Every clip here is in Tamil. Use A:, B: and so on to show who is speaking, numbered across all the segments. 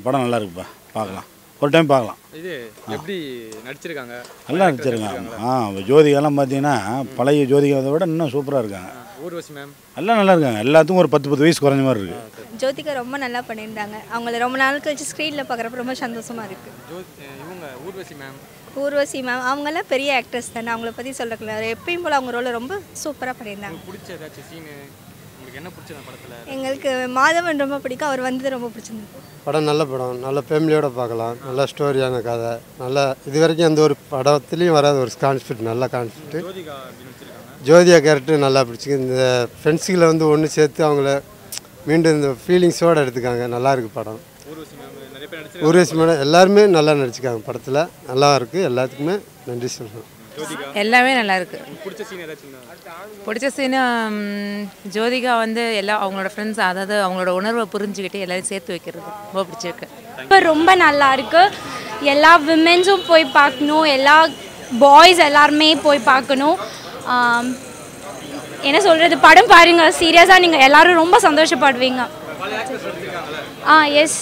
A: படம் நல்லா இருக்குப்பா பார்க்கலாம் ஒரு டைம் பார்க்கலாம்
B: இது எப்படி நடிச்சிருக்காங்க
A: நல்லா நடிச்சிருக்காங்க ஆ ஜோதிகாலாம் பார்த்தீங்கன்னா பழைய ஜோதிகாவை விட இன்னும் சூப்பராக இருக்காங்க
B: ஊர்வசி மேம்
A: எல்லாம் நல்லா இருக்காங்க எல்லாத்துக்கும் ஒரு பத்து பத்து வயசு குறைஞ்ச மாதிரி இருக்குது
C: ஜோதிகா ரொம்ப நல்லா பண்ணியிருந்தாங்க அவங்கள ரொம்ப நாள் கழிச்சு ஸ்க்ரீனில் பார்க்குறப்ப ரொம்ப சந்தோஷமாக இருக்குது
B: ஜோ இவங்க ஊர்வசி மேம்
C: ஊர்வசி மேம் அவங்கெல்லாம் பெரிய ஆக்ட்ரஸ் தானே அவங்கள பற்றி சொல்லக்கல எப்பயும் போல் அவங்க ரோலை ரொம்ப சூப்பராக பண்ணியிருந்தாங்க
B: உங்களுக்கு பிடிச்ச ஏதாச்சும் சீனு உங்களுக்கு என்ன பிடிச்சது அந்த படத்தில்
C: எங்களுக்கு மாதவன் ரொம்ப பிடிக்கும் அவர் வந்தது ரொம்ப பிடிச்சிருந்தது
D: படம் நல்ல படம் நல்ல ஃபேமிலியோட பார்க்கலாம் நல்ல ஸ்டோரியான கதை நல்ல இது வரைக்கும் எந்த ஒரு படத்துலேயும் வராத ஒரு கான்செப்ட் நல்ல கான்செப்ட்
B: ஜோதிகா அப்படின்னு வச்சிருக்காங்க
D: ஜோதியா கேரக்டர் நல்லா பிடிச்சிக்கு இந்த ஃப்ரெண்ட்ஸுகளை வந்து ஒன்று சேர்த்து அவங்கள மீண்டும் இந்த ஃபீலிங்ஸோடு எடுத்துக்காங்க நல்லா இருக்கு படம்
B: ஊர்வசி மேம் நிறைய பேர் நடிச்சிருக்காங்க
D: ஊர்வசி மேடம் எல்லாருமே நல்லா நடிச்சிருக்காங்க படத்தில் நல்லா இருக்குது எல்லாத்துக்குமே நன்றி சொல்கிறேன்
B: ஜோதிகா
E: எல்லாமே நல்லா இருக்கு
B: உங்களுக்கு பிடிச்ச சீன் ஏதாச்சும் இருந்தா?
E: பிடிச்ச சீனு ஜோதிகா வந்து எல்லா அவங்களோட ஃப்ரெண்ட்ஸ் அதாவது அவங்களோட உணர்வை புரிஞ்சுக்கிட்டு எல்லாரும் சேர்த்து வைக்கிறது ரொம்ப பிடிச்சிருக்கு
F: இப்போ ரொம்ப நல்லா இருக்கு எல்லா விமென்ஸும் போய் பார்க்கணும் எல்லா பாய்ஸ் எல்லாருமே போய் பார்க்கணும் ஆம், என்ன சொல்கிறது படம் பாருங்க சீரியஸாக நீங்கள் எல்லாரும் ரொம்ப சந்தோஷப்படுவீங்க ஆ எஸ்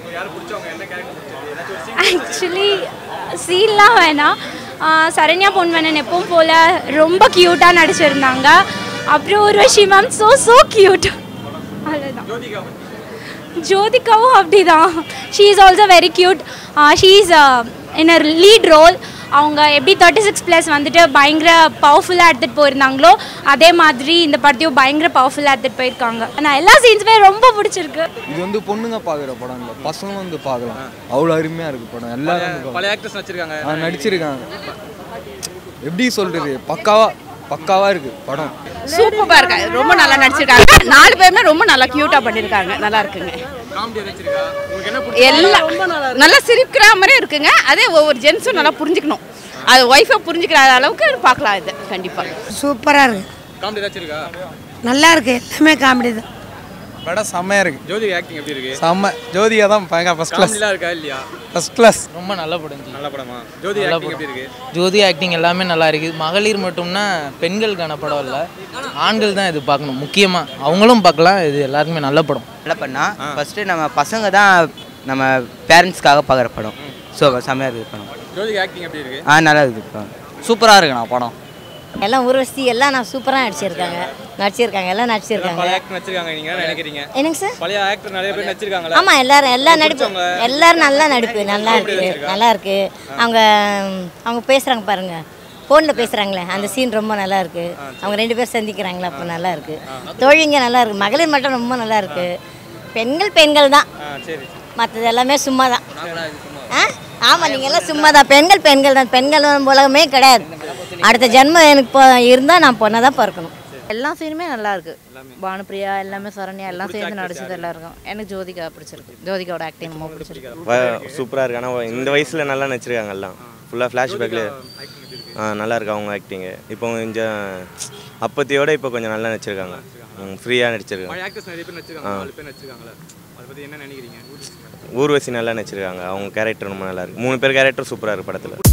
F: ஆக்சுவலி சீன்லாம் வேணாம் ஆ, சரண்யா பொன்வனன் எப்பவும் போல் ரொம்ப க்யூட்டாக நடிச்சிருந்தாங்க அப்புறம் Urvashi ma'am so so cute அவ்வளோதான் ஜோதிகாவும் அப்படிதான் she is also very cute she is in a lead role அவங்க எப்படி தேர்ட்டி சிக்ஸ் ப்ளஸ் வந்துட்டு பயங்கர பவர்ஃபுல்லாக எடுத்துகிட்டு போயிருந்தாங்களோ அதே மாதிரி இந்த படத்தையும் பயங்கர பவர்ஃபுல்லாக எடுத்துகிட்டு போயிருக்காங்க ஆனால் எல்லா சீன்ஸுமே ரொம்ப பிடிச்சிருக்கு
G: இது வந்து பொண்ணுங்க பார்க்குற படம் இல்லை பசங்களும் வந்து பார்க்கலாம் அவ்வளோ அருமையாக இருக்குது படம் எல்லாரும் வந்து பார்க்கலாம்.
B: பழைய ஆக்டர்ஸ் நடிச்சிருக்காங்க
G: ஆ, நடிச்சிருக்காங்க எப்படி சொல்கிறது பக்காவா பக்காவாக இருக்குது படம்
H: சூப்பராக இருக்காங்க ரொம்ப நல்லா நடிச்சிருக்காங்க நாலு பேருமே ரொம்ப நல்லா க்யூட்டாக பண்ணியிருக்காங்க நல்லா இருக்குங்க
B: காமெடி ஏதாச்சும் இருக்கா உங்களுக்கு என்ன பிடிச்ச
H: எல்லாம் நல்லா சிரிக்கிற மாதிரி இருக்குங்க அதே ஒவ்வொரு ஜென்ஸும் நல்லா புரிஞ்சுக்கணும் அது ஒய்ஃபை புரிஞ்சுக்கிற அளவுக்கு பார்க்கலாம் இது கண்டிப்பாக
I: சூப்பராக இருக்கு
B: காமெடி ஏதாச்சும் இருக்கா
I: நல்லா இருக்கு எல்லாமே காமெடி தான்
G: படம் செம்மையாக இருக்குது
B: ஜோதிகா ஆக்டிங் எப்படி இருக்கு
G: செம்ம ஜோதிகா தான் பயங்கர ஃபஸ்ட் கிளாஸ்
B: காமெடிலாம் இருக்கா இல்லையா
G: ஃபஸ்ட் கிளாஸ்
J: ரொம்ப நல்ல படம் ஜி
B: நல்ல படமா ஜோதிகா ஆக்டிங் எப்படி இருக்கு
J: ஜோதி ஆக்டிங் எல்லாமே நல்லா இருக்குது மகளிர் மட்டும்னா பெண்களுக்கான படம் இல்லை ஆண்கள் தான் இது பார்க்கணும் முக்கியமாக அவங்களும் பார்க்கலாம் இது எல்லாருக்குமே நல்ல படம்
K: நல்லா பண்ணா ஃபஸ்ட்டு நம்ம பசங்க தான் நம்ம பேரண்ட்ஸ்க்காக பார்க்குற படம் ஸோ செம்மையாக இருக்குது படம்
B: ஜோதிகா ஆக்டிங் எப்படி இருக்கு
K: ஆ நல்லா இருக்குது படம்
J: சூப்பராக இருக்குண்ணா படம்
I: எல்லாம் உருவசி எல்லாம் நான் சூப்பராக நடிச்சிருக்காங்க நடிச்சிருக்காங்க எல்லாம் நடிச்சிருக்காங்க
B: பழைய ஆக்டர் நடிச்சிருக்காங்க நீங்க என்ன நினைக்கிறீங்க
I: என்னங்க சார்
B: பழைய ஆக்டர் நிறைய பேர் நடிச்சிருக்காங்களா
I: ஆமாம் எல்லாரும் எல்லா நடிப்பு
B: பிடிச்சவங்க?
I: எல்லாரும் நல்லா நடிப்பு நல்லா இருக்கு நல்லா இருக்கு அவங்க அவங்க பேசுகிறாங்க பாருங்க ஃபோனில் பேசுகிறாங்களே அந்த சீன் ரொம்ப நல்லா இருக்கு அவங்க ரெண்டு பேர் சந்திக்கிறாங்களா அப்போ நல்லா இருக்கு தோழிங்க நல்லா இருக்கு மகளிர் மட்டும் ரொம்ப நல்லா இருக்கு பெண்கள் பெண்கள் தான்
B: ஆ சரி
I: மற்றது எல்லாமே சும்மா தான் ஆ ஆமாம் நீங்கள் எல்லாம் சும்மா தான் பெண்கள் பெண்கள் தான் பெண்கள் உலகமே கிடையாது அடுத்த ஜென்மம் எனக்கு இப்போ இருந்தால் நான் பொண்ணை தான் பிறக்கணும்
E: எல்லா சீனுமே நல்லா இருக்கு பானுப்பிரியா எல்லாமே சரண்யா எல்லாம் சேர்ந்து நடிச்சது எல்லாம் இருக்கும் எனக்கு ஜோதிகா பிடிச்சிருக்கு ஜோதிகாவோட ஆக்டிங் ரொம்ப பிடிச்சிருக்கு
L: சூப்பராக இருக்கு ஆனால் இந்த வயசில் நல்லா நடிச்சிருக்காங்க எல்லாம் ஃபுல்லாக ஃப்ளாஷ்பேக்கில் ஆ நல்லா இருக்கு அவங்க ஆக்டிங்கு இப்போ கொஞ்சம் அப்பத்தியோட இப்போ கொஞ்சம் நல்லா நடிச்சிருக்காங்க ஃப்ரீயாக நடிச்சிருக்காங்க
B: பழைய ஆக்டர்ஸ் நிறைய பேர் நடிச்சிருக்காங்க நாலு பேர் நடிச்சிருக்காங்களா அதை பத்தி என்ன நினைக்கிறீங்க ஊர்வசி மேம்.
L: ஊர்வசி நல்லா நடிச்சிருக்காங்க அவங்க கேரக்டர் ரொம்ப நல்லா இருக்கு மூணு பேர் கேரக்டர் சூப்பராக இருக்கு படத்தில்